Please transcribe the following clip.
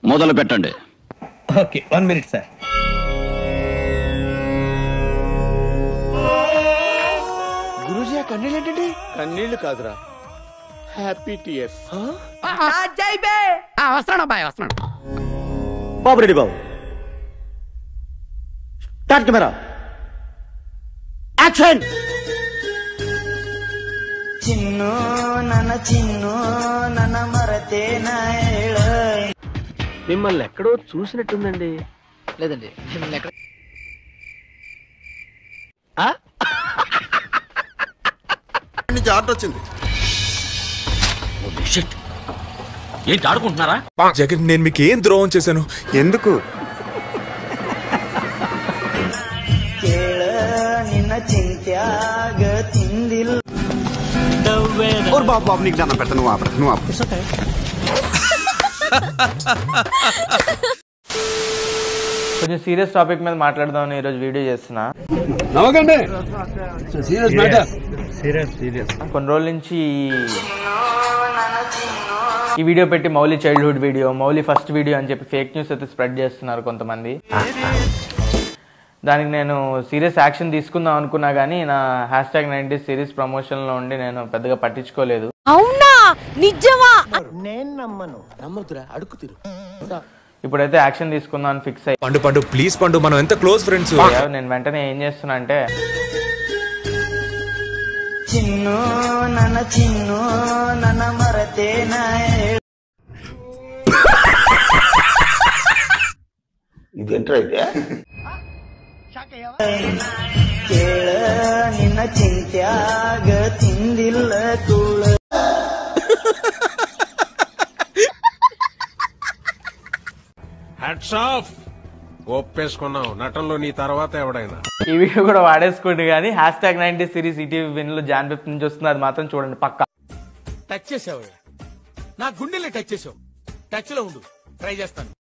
మొదలు పెట్టండి okay one minute sir Guruji ఆ కన్నీళ్ళు ఏంటండి కన్నీళ్లు కాదురా హ్యాపీ టీయర్స్ వస్తున్నాడు అబ్బాయి వస్తున్నాడు బాబు రెడ్డి బాబు స్టార్ట్ కెమెరా యాక్షన్ ಚಿನ್ನು ನನ್ನ ಚಿನ್ನು ನನ್ನ ಮರತೇನ ಹೇಳ మిమ్మల్ని ఎక్కడో చూసినట్టుందండి లేదండి మిమ్మల్ని ఎక్కడ నుంచి ఆర్డర్ వచ్చింది ఏంటి ఆడుకుంటున్నారా జగన్ నేను మీకు ఏం ద్రోహం చేశాను ఎందుకు ಕೇಳ ನಿನ್ನ ಚಿಂತ್ಯಾಗ ತಿಂದಿಲ್ಲ ఓర్ బాబు బాబు నీకు దండం పెడతా నువ్వు ఆపరా నువ్వు ఆపు కొంచెం సీరియస్ టాపిక్ మీద మాట్లాడదామని ఈరోజు వీడియో చేస్తున్నా కొన్ని రోజుల నుంచి ఈ- ఈ వీడియో పెట్టి Mouli childhood video Mouli first video అని చెప్పి ఫేక్ న్యూస్ అయితే స్ప్రెడ్ చేస్తున్నారు కొంతమంది దానికి నేను సీరియస్ యాక్షన్ తీసుకుందాం అనుకున్నా కానీ నా హ్యాష్ ట్యాగ్ నైన్టీ సిరీస్ ప్రమోషన్లో ఉండి నేను పెద్దగా పట్టించుకోలేదు అవునా నిజమా నమ్మద్దురా అడుగు తిరు ఇప్పుడైతే యాక్షన్ తీసుకుందాం అని ఫిక్స్ అయ్యి పండు పండు ప్లీజ్ పండు మనం ఎంత క్లోజ్ ఫ్రెండ్స్ నేను వెంటనే ఏం చేస్తున్నా అంటే ಚಿನ್ನು ನನ್ನ ಚಿನ್ನು ನನ್ನ ಮರತೇನ ಹೇಳ ఇదేంట్రా ఇదే ಕೇಳ ನಿನ್ನ ಚಿಂತ್ಯಾಗ ತಿಂದಿಲ್ಲ ಕೂಳ హ్యాట్స్ ఆఫ్ ఒప్పేసుకున్నావు నటనలో నీ తర్వాత ఎవడైనా ఈ వీడియో కూడా వాడేసుకోండి కానీ hashtag ninety series ETV విన్లో జాన్ ఫిఫ్త్ నుంచి వస్తుంది అది మాత్రం చూడండి పక్క టచ్ చేసావు నా గుండెల్ని టచ్ చేసావు టచ్ లో ఉండు ట్రై చేస్తాను